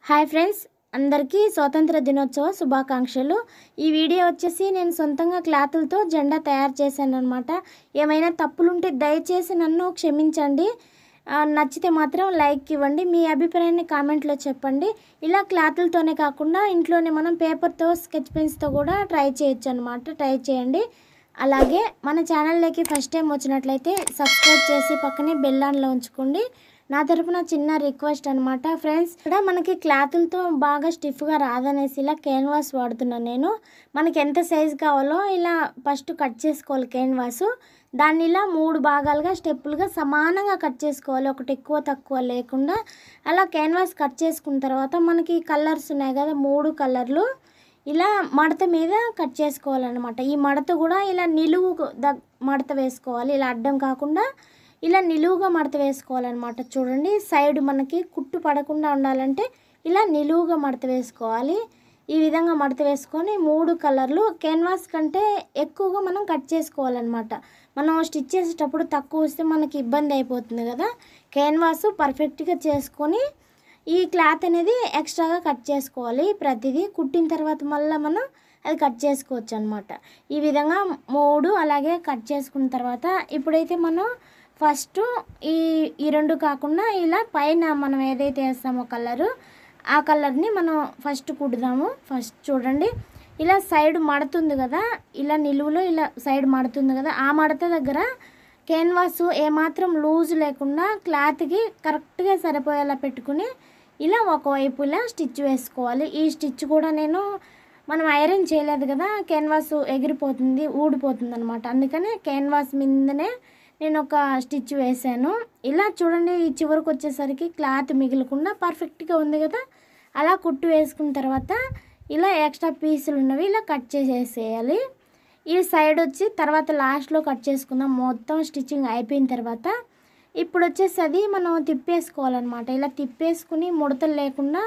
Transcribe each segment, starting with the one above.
hi friends అందరికీ స్వాతంత్ర దినోత్సవ శుభాకాంక్షలు ఈ వీడియో వచ్చేసి నేను సొంతంగా క్లాతులతో జెండా తయారు చేశాను అనమాట ఏమైనా తప్పులుంటే దయచేసి నన్ను క్షమించండి ఆ, నచ్చితే మాత్రం లైక్ ఇవ్వండి మీ అభిప్రాయాన్ని కామెంట్లో చెప్పండి ఇలా క్లాతులతోనే కాకుండా ఇంట్లోనే మనం పేపర్తో స్కెచ్ పెన్స్తో కూడా ట్రై చేయొచ్చు అనమాట ట్రై చేయండి అలాగే మన ఛానల్లోకి ఫస్ట్ టైం వచ్చినట్లయితే సబ్స్క్రైబ్ చేసి పక్కనే బెల్ ఆన్లో ఉంచుకోండి నా తరపున చిన్న రిక్వెస్ట్ అనమాట ఫ్రెండ్స్ ఇక్కడ మనకి క్లాతులతో బాగా స్టిఫ్గా రాదనేసి ఇలా క్యాన్వాస్ వాడుతున్నాను నేను మనకి ఎంత సైజ్ కావాలో ఇలా ఫస్ట్ కట్ చేసుకోవాలి క్యాన్వాస్ దాన్ని ఇలా మూడు భాగాలుగా స్టెప్పులుగా సమానంగా కట్ చేసుకోవాలి ఒకటి ఎక్కువ తక్కువ లేకుండా అలా క్యాన్వాస్ కట్ చేసుకున్న తర్వాత మనకి కలర్స్ ఉన్నాయి కదా మూడు కలర్లు ఇలా మడత మీద కట్ చేసుకోవాలన్నమాట ఈ మడత కూడా ఇలా నిలువు ద మడత వేసుకోవాలి ఇలా అడ్డం కాకుండా ఇలా నిలువుగా మడత వేసుకోవాలన్నమాట చూడండి సైడ్ మనకి కుట్టు పడకుండా ఉండాలంటే ఇలా నిలువుగా మడత వేసుకోవాలి ఈ విధంగా మడత వేసుకొని మూడు కలర్లు కెన్వాస్ కంటే ఎక్కువగా మనం కట్ చేసుకోవాలన్నమాట మనం స్టిచ్ చేసేటప్పుడు తక్కువ వస్తే మనకి ఇబ్బంది అయిపోతుంది కదా క్యాన్వాస్ పర్ఫెక్ట్గా చేసుకొని ఈ క్లాత్ అనేది ఎక్స్ట్రాగా కట్ చేసుకోవాలి ప్రతిదీ కుట్టిన తర్వాత మళ్ళీ మనం అది కట్ చేసుకోవచ్చు అనమాట ఈ విధంగా మూడు అలాగే కట్ చేసుకున్న తర్వాత ఇప్పుడైతే మనం ఫస్ట్ ఈ ఈ రెండు కాకుండా ఇలా పైన మనం ఏదైతే వేస్తామో కలరు ఆ కలర్ని మనం ఫస్ట్ కుడదాము ఫస్ట్ చూడండి ఇలా సైడ్ మడుతుంది కదా ఇలా నిలువులో ఇలా సైడ్ మడుతుంది కదా ఆ మడత దగ్గర క్యాన్వాస్ ఏమాత్రం లూజ్ లేకుండా క్లాత్కి కరెక్ట్గా సరిపోయేలా పెట్టుకుని ఇలా ఒకవైపు ఇలా స్టిచ్ వేసుకోవాలి ఈ స్టిచ్ కూడా నేను మనం ఐరన్ చేయలేదు కదా క్యాన్వాస్ ఎగిరిపోతుంది ఊడిపోతుంది అనమాట అందుకని క్యాన్వాస్ మీదనే నేను ఒక స్టిచ్ వేసాను ఇలా చూడండి ఈ చివరికి వచ్చేసరికి క్లాత్ మిగలకుండా పర్ఫెక్ట్గా ఉంది కదా అలా కుట్టు వేసుకున్న తర్వాత ఇలా ఎక్స్ట్రా పీసులు ఉన్నవి ఇలా కట్ చేసేసేయాలి ఈ సైడ్ వచ్చి తర్వాత లాస్ట్లో కట్ చేసుకుందాం మొత్తం స్టిచ్చింగ్ అయిపోయిన తర్వాత ఇప్పుడు వచ్చేసి అది మనం తిప్పేసుకోవాలన్నమాట ఇలా తిప్పేసుకుని ముడతలు లేకుండా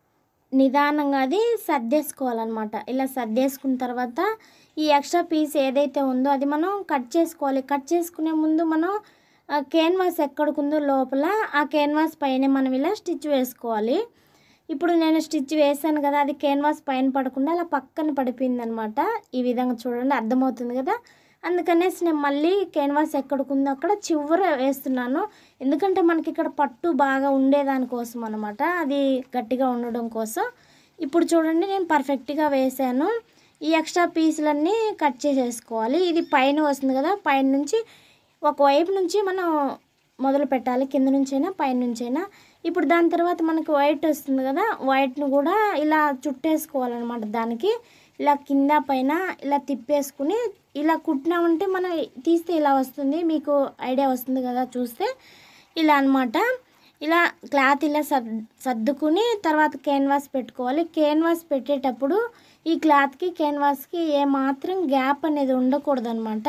నిదానంగా అది సర్దేసుకోవాలన్నమాట ఇలా సర్దేసుకున్న తర్వాత ఈ ఎక్స్ట్రా పీస్ ఏదైతే ఉందో అది మనం కట్ చేసుకోవాలి కట్ చేసుకునే ముందు మనం కేన్వాస్ ఎక్కడికుందో లోపల ఆ కేన్వాస్ పైన మనం ఇలా స్టిచ్ వేసుకోవాలి ఇప్పుడు నేను స్టిచ్ వేసాను కదా అది కేన్వాస్ పైన పడకుండా అలా పక్కన పడిపోయింది అనమాట ఈ విధంగా చూడండి అర్థమవుతుంది కదా అందుకనేసి నేను మళ్ళీ కేన్వాస్ ఎక్కడికుందో అక్కడ చివర వేస్తున్నాను ఎందుకంటే మనకి ఇక్కడ పట్టు బాగా ఉండేదానికోసం అనమాట అది గట్టిగా ఉండడం కోసం ఇప్పుడు చూడండి నేను పర్ఫెక్ట్గా వేసాను ఈ ఎక్స్ట్రా పీసులన్నీ కట్ చేసేసుకోవాలి ఇది పైన వస్తుంది కదా పైన నుంచి ఒకవైపు నుంచి మనం మొదలు పెట్టాలి కింద నుంచైనా పైన నుంచైనా ఇప్పుడు దాని తర్వాత మనకి వైట్ వస్తుంది కదా వైట్ను కూడా ఇలా చుట్టేసుకోవాలన్నమాట దానికి ఇలా కింద పైన ఇలా తిప్పేసుకుని ఇలా కుట్టినామంటే మనం తీస్తే ఇలా వస్తుంది మీకు ఐడియా వస్తుంది కదా చూస్తే ఇలా అన్నమాట ఇలా క్లాత్ ఇలా సర్ సర్దుకుని తర్వాత క్యాన్వాస్ పెట్టుకోవాలి క్యాన్వాస్ పెట్టేటప్పుడు ఈ క్లాత్కి క్యాన్వాస్కి ఏమాత్రం గ్యాప్ అనేది ఉండకూడదు అనమాట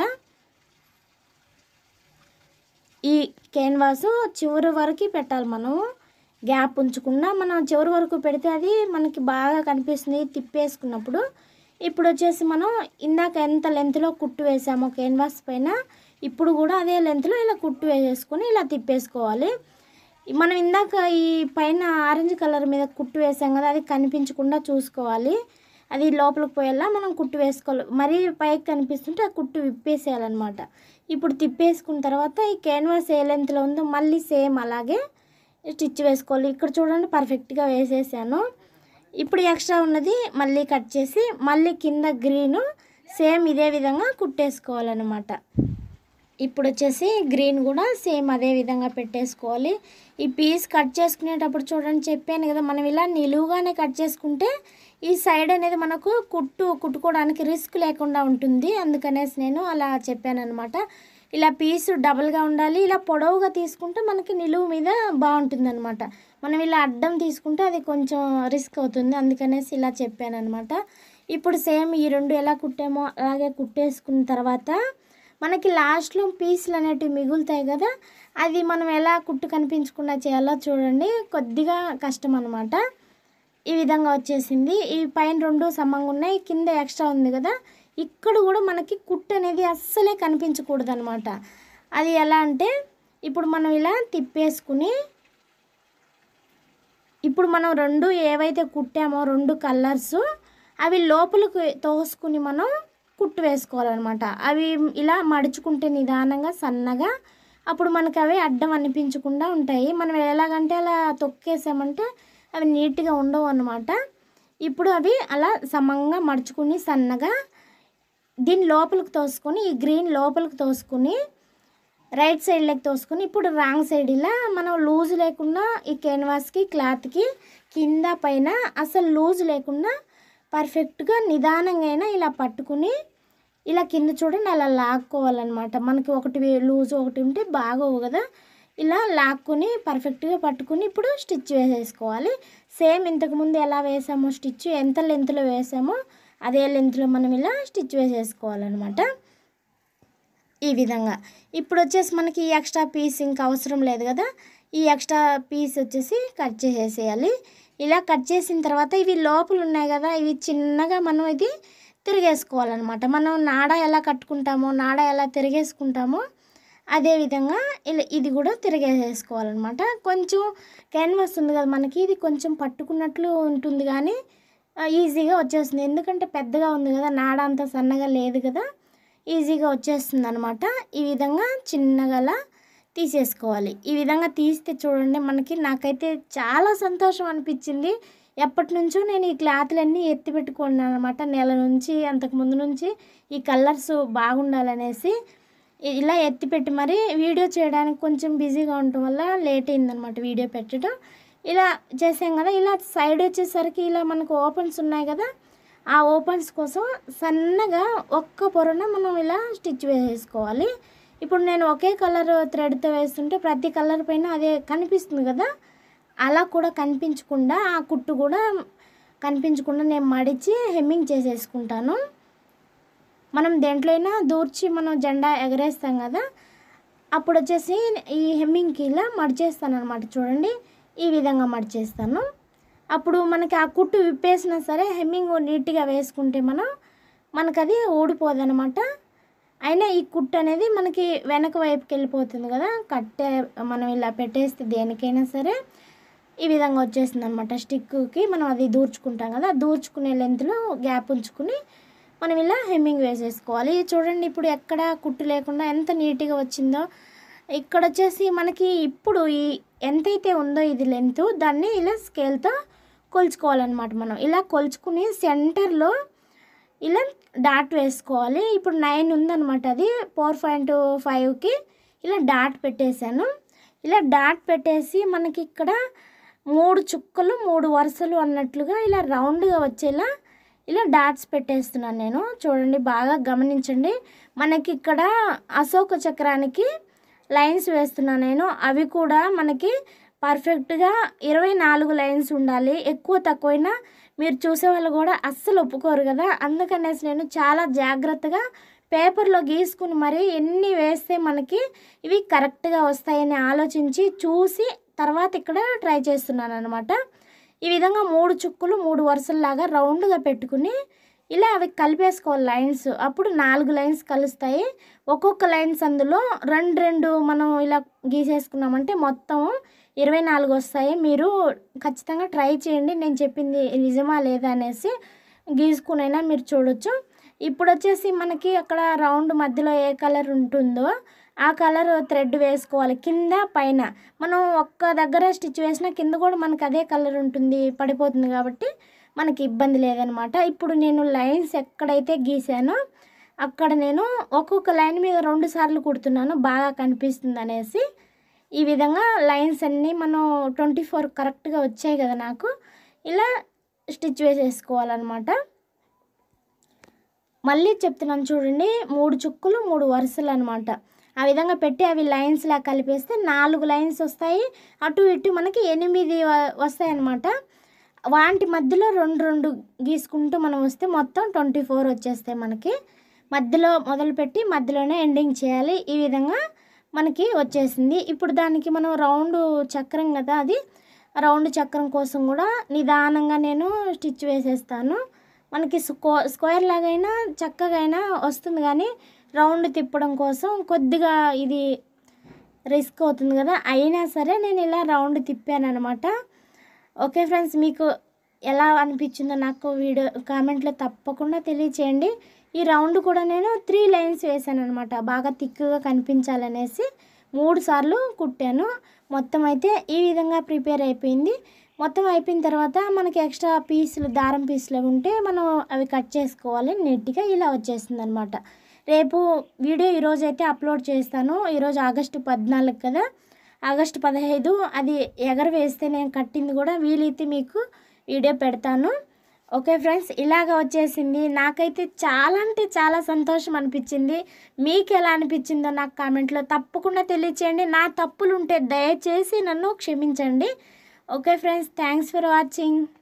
ఈ క్యాన్వాస్ చివరి వరకు పెట్టాలి మనము గ్యాప్ ఉంచకుండా మనం చివరి వరకు పెడితే అది మనకి బాగా కనిపిస్తుంది తిప్పేసుకున్నప్పుడు ఇప్పుడు వచ్చేసి మనం ఇందాక ఎంత లెంత్లో కుట్టు వేసామో క్యాన్వాస్ పైన ఇప్పుడు కూడా అదే లెంత్లో ఇలా కుట్టు వేసేసుకొని ఇలా తిప్పేసుకోవాలి మనం ఇందాక ఈ పైన ఆరెంజ్ కలర్ మీద కుట్టు వేసాం కదా అది కనిపించకుండా చూసుకోవాలి అది లోపలికి పోయేలా మనం కుట్టు వేసుకోవాలి మరీ పైకి కనిపిస్తుంటే ఆ కుట్టు విప్పేసేయాలన్నమాట ఇప్పుడు తిప్పేసుకున్న తర్వాత ఈ క్యాన్వాస్ ఏ లెంత్లో ఉందో మళ్ళీ సేమ్ అలాగే స్టిచ్ వేసుకోవాలి ఇక్కడ చూడండి పర్ఫెక్ట్గా వేసేసాను ఇప్పుడు ఎక్స్ట్రా ఉన్నది మళ్ళీ కట్ చేసి మళ్ళీ కింద గ్రీను సేమ్ ఇదే విధంగా కుట్టేసుకోవాలన్నమాట ఇప్పుడు వచ్చేసి గ్రీన్ కూడా సేమ్ అదే విధంగా పెట్టేసుకోవాలి ఈ పీస్ కట్ చేసుకునేటప్పుడు చూడండి చెప్పాను కదా మనం ఇలా నిలువుగానే కట్ చేసుకుంటే ఈ సైడ్ అనేది మనకు కుట్టు కుట్టుకోవడానికి రిస్క్ లేకుండా ఉంటుంది అందుకనేసి నేను అలా చెప్పాను అనమాట ఇలా పీసు డబల్గా ఉండాలి ఇలా పొడవుగా తీసుకుంటే మనకి నిలువు మీద బాగుంటుంది అనమాట మనం ఇలా అడ్డం తీసుకుంటే అది కొంచెం రిస్క్ అవుతుంది అందుకనేసి ఇలా చెప్పాను అనమాట ఇప్పుడు సేమ్ ఈ రెండు ఎలా కుట్టామో అలాగే కుట్టేసుకున్న తర్వాత మనకి లాస్ట్లో పీసులు అనేటివి మిగులుతాయి కదా అది మనం ఎలా కుట్టు కనిపించకుండా చేయాలో చూడండి కొద్దిగా కష్టం అనమాట ఈ విధంగా వచ్చేసింది ఈ పైన రెండు సమంగా ఉన్నాయి కింద ఎక్స్ట్రా ఉంది కదా ఇక్కడ కూడా మనకి కుట్టు అనేది అస్సలే కనిపించకూడదు అనమాట అది ఎలా అంటే ఇప్పుడు మనం ఇలా తిప్పేసుకుని ఇప్పుడు మనం రెండు ఏవైతే కుట్టామో రెండు కలర్స్ అవి లోపలికి తోసుకుని మనం కుట్టు వేసుకోవాలన్నమాట అవి ఇలా మడుచుకుంటే నిదానంగా సన్నగా అప్పుడు మనకి అవి అడ్డం అనిపించకుండా ఉంటాయి మనం ఎలాగంటే అలా తొక్కేసామంటే అవి నీట్గా ఉండవు అన్నమాట ఇప్పుడు అవి అలా సమంగా మడుచుకుని సన్నగా దీని లోపలికి తోసుకొని ఈ గ్రీన్ లోపలికి తోసుకొని రైట్ సైడ్లోకి తోసుకొని ఇప్పుడు రాంగ్ సైడ్ ఇలా మనం లూజ్ లేకుండా ఈ కెన్వాస్కి క్లాత్కి కింద పైన అసలు లూజ్ లేకుండా పర్ఫెక్ట్గా నిదానంగా అయినా ఇలా పట్టుకుని ఇలా కింద చూడండి అలా లాక్కోవాలన్నమాట మనకి ఒకటి లూజ్ ఒకటి ఉంటే బాగోవు కదా ఇలా లాక్కుని పర్ఫెక్ట్గా పట్టుకుని ఇప్పుడు స్టిచ్ వేసేసుకోవాలి సేమ్ ఇంతకుముందు ఎలా వేసామో స్టిచ్ ఎంత లెంత్లో వేసామో అదే లెంత్లో మనం ఇలా స్టిచ్ వేసేసుకోవాలన్నమాట ఈ విధంగా ఇప్పుడు వచ్చేసి మనకి ఈ ఎక్స్ట్రా పీస్ ఇంకా అవసరం లేదు కదా ఈ ఎక్స్ట్రా పీస్ వచ్చేసి కట్ చేసేసేయాలి ఇలా కట్ చేసిన తర్వాత ఇవి లోపల ఉన్నాయి కదా ఇవి చిన్నగా మనం ఇది తిరిగేసుకోవాలన్నమాట మనం నాడ ఎలా కట్టుకుంటామో నాడ ఎలా తిరిగేసుకుంటామో అదేవిధంగా ఇలా ఇది కూడా తిరిగేసేసుకోవాలన్నమాట కొంచెం క్యాన్వాస్ ఉంది కదా మనకి ఇది కొంచెం పట్టుకున్నట్లు ఉంటుంది కానీ ఆ, ఈజీగా వచ్చేస్తుంది ఎందుకంటే పెద్దగా ఉంది కదా నాడ అంత సన్నగా లేదు కదా ఈజీగా వచ్చేస్తుంది అనమాట ఈ విధంగా చిన్నగా అలా తీసేసుకోవాలి ఈ విధంగా తీస్తే చూడండి మనకి నాకైతే చాలా సంతోషం అనిపించింది ఎప్పటి నుంచో నేను ఈ క్లాత్లన్నీ ఎత్తి పెట్టుకున్నాను అనమాట నెల నుంచి అంతకు ముందు నుంచి ఈ కలర్స్ బాగుండాలనేసి ఇలా ఎత్తిపెట్టి మరి వీడియో చేయడానికి కొంచెం బిజీగా ఉండటం వల్ల లేట్ అయిందనమాట వీడియో పెట్టడం ఇలా చేసాం కదా ఇలా సైడ్ వచ్చేసరికి ఇలా మనకు ఓపెన్స్ ఉన్నాయి కదా ఆ ఓపెన్స్ కోసం సన్నగా ఒక్క పొరన మనం ఇలా స్టిచ్ వేసేసుకోవాలి ఇప్పుడు నేను ఒకే కలర్ థ్రెడ్తో వేస్తుంటే ప్రతి కలర్ పైన అదే కనిపిస్తుంది కదా అలా కూడా కనిపించకుండా ఆ కుట్టు కూడా కనిపించకుండా నేను మడిచి హెమ్మింగ్ చేసేసుకుంటాను మనం దేంట్లో అయినా దూర్చి మనం జెండా ఎగరేస్తాం కదా అప్పుడు వచ్చేసి ఈ హెమ్మింగ్కి ఇలా మడిచేస్తాను అనమాట చూడండి ఈ విధంగా మడిచేస్తాను అప్పుడు మనకి ఆ కుట్టు విప్పేసినా సరే హెమ్మింగ్ నీట్గా వేసుకుంటే మనం మనకు అది ఊడిపోదనమాట అయినా ఈ కుట్టు అనేది మనకి వెనక వైపుకి వెళ్ళిపోతుంది కదా కట్టే మనం ఇలా పెట్టేస్తే దేనికైనా సరే ఈ విధంగా వచ్చేసింది అనమాట స్టిక్కి మనం అది దూర్చుకుంటాం కదా దూర్చుకునే లెంత్లో గ్యాప్ ఉంచుకుని మనం ఇలా హెమ్మింగ్ వేసేసుకోవాలి చూడండి ఇప్పుడు ఎక్కడ కుట్టు లేకుండా ఎంత నీట్గా వచ్చిందో ఇక్కడ వచ్చేసి మనకి ఇప్పుడు ఈ ఎంతైతే ఉందో ఇది లెంత్ దాన్ని ఇలా స్కేల్తో కొలుచుకోవాలన్నమాట మనం ఇలా కొలుచుకుని సెంటర్లో ఇలా డాట్ వేసుకోవాలి ఇప్పుడు నైన్ ఉందన్నమాట అది ఫోర్ పాయింట్ ఫైవ్కి ఇలా డాట్ పెట్టేశాను ఇలా డాట్ పెట్టేసి మనకి ఇక్కడ మూడు చుక్కలు మూడు వరుసలు అన్నట్లుగా ఇలా రౌండ్గా వచ్చేలా ఇలా డాట్స్ పెట్టేస్తున్నాను నేను చూడండి బాగా గమనించండి మనకి ఇక్కడ అశోక చక్రానికి లైన్స్ వేస్తున్నాను నేను అవి కూడా మనకి పర్ఫెక్ట్గా ఇరవై నాలుగు లైన్స్ ఉండాలి ఎక్కువ తక్కువైనా మీరు చూసే వాళ్ళు కూడా అస్సలు ఒప్పుకోరు కదా అందుకనేసి నేను చాలా జాగ్రత్తగా పేపర్లో గీసుకుని మరి ఎన్ని వేస్తే మనకి ఇవి కరెక్ట్గా వస్తాయని ఆలోచించి చూసి తర్వాత ఇక్కడ ట్రై చేస్తున్నాను అనమాట ఈ విధంగా మూడు చుక్కులు మూడు వరుసల్లాగా రౌండ్గా పెట్టుకుని ఇలా అవి కలిపేసుకోవాలి లైన్స్ అప్పుడు నాలుగు లైన్స్ కలుస్తాయి ఒక్కొక్క లైన్స్ అందులో రెండు రెండు మనం ఇలా గీసేసుకున్నామంటే మొత్తం ఇరవై నాలుగు వస్తాయి మీరు ఖచ్చితంగా ట్రై చేయండి నేను చెప్పింది నిజమా లేదా అనేసి గీసుకునైనా మీరు చూడొచ్చు ఇప్పుడు వచ్చేసి మనకి అక్కడ రౌండ్ మధ్యలో ఏ కలర్ ఉంటుందో ఆ కలర్ థ్రెడ్ వేసుకోవాలి కింద పైన మనం ఒక్క దగ్గర స్టిచ్ వేసినా కింద కూడా మనకి అదే కలర్ ఉంటుంది పడిపోతుంది కాబట్టి మనకి ఇబ్బంది లేదనమాట ఇప్పుడు నేను లైన్స్ ఎక్కడైతే గీసానో అక్కడ నేను ఒక్కొక్క లైన్ మీద రెండు సార్లు కుడుతున్నాను బాగా కనిపిస్తుంది అనేసి ఈ విధంగా లైన్స్ అన్నీ మనం ట్వంటీ ఫోర్ కరెక్ట్గా వచ్చాయి కదా నాకు ఇలా స్టిచ్ వేసేసుకోవాలన్నమాట మళ్ళీ చెప్తున్నాను చూడండి మూడు చుక్కలు మూడు వరుసలు అనమాట ఆ విధంగా పెట్టి అవి లైన్స్లా కలిపేస్తే నాలుగు లైన్స్ వస్తాయి అటు ఇటు మనకి ఎనిమిది వ- వస్తాయి అన్నమాట వాటి మధ్యలో రెండు రెండు గీసుకుంటూ మనం వస్తే మొత్తం ట్వంటీ ఫోర్ వచ్చేస్తాయి మనకి మధ్యలో మొదలుపెట్టి మధ్యలోనే ఎండింగ్ చేయాలి ఈ విధంగా మనకి వచ్చేసింది ఇప్పుడు దానికి మనం రౌండ్ చక్రం కదా అది రౌండ్ చక్రం కోసం కూడా నిదానంగా నేను స్టిచ్ వేసేస్తాను మనకి స్కో స్క్వేర్ లాగైనా చక్కగా అయినా వస్తుంది కానీ రౌండ్ తిప్పడం కోసం కొద్దిగా ఇది రిస్క్ అవుతుంది కదా అయినా సరే నేను ఇలా రౌండ్ తిప్పాను అనమాట ఓకే ఫ్రెండ్స్ మీకు ఎలా అనిపించిందో నాకు వీడియో కామెంట్లో తప్పకుండా తెలియచేయండి ఈ రౌండ్ కూడా నేను త్రీ లైన్స్ వేసాను అనమాట బాగా థిక్గా కనిపించాలనేసి మూడు సార్లు కుట్టాను మొత్తం అయితే ఈ విధంగా ప్రిపేర్ అయిపోయింది మొత్తం అయిపోయిన తర్వాత మనకి ఎక్స్ట్రా పీసులు దారం పీసులు ఉంటే మనం అవి కట్ చేసుకోవాలి నీట్గా ఇలా వచ్చేస్తుంది అనమాట రేపు వీడియో ఈరోజు అయితే అప్లోడ్ చేస్తాను ఈరోజు ఆగస్టు పద్నాలుగు కదా ఆగస్టు పదహైదు అది ఎగర వేస్తే నేను కట్టింది కూడా వీలైతే మీకు వీడియో పెడతాను ఓకే ఫ్రెండ్స్ ఇలాగ వచ్చేసింది నాకైతే చాలా అంటే చాలా సంతోషం అనిపించింది మీకు ఎలా అనిపించిందో నాకు కామెంట్లో తప్పకుండా తెలియచేయండి నా తప్పులు ఉంటే దయచేసి నన్ను క్షమించండి okay friends thanks for watching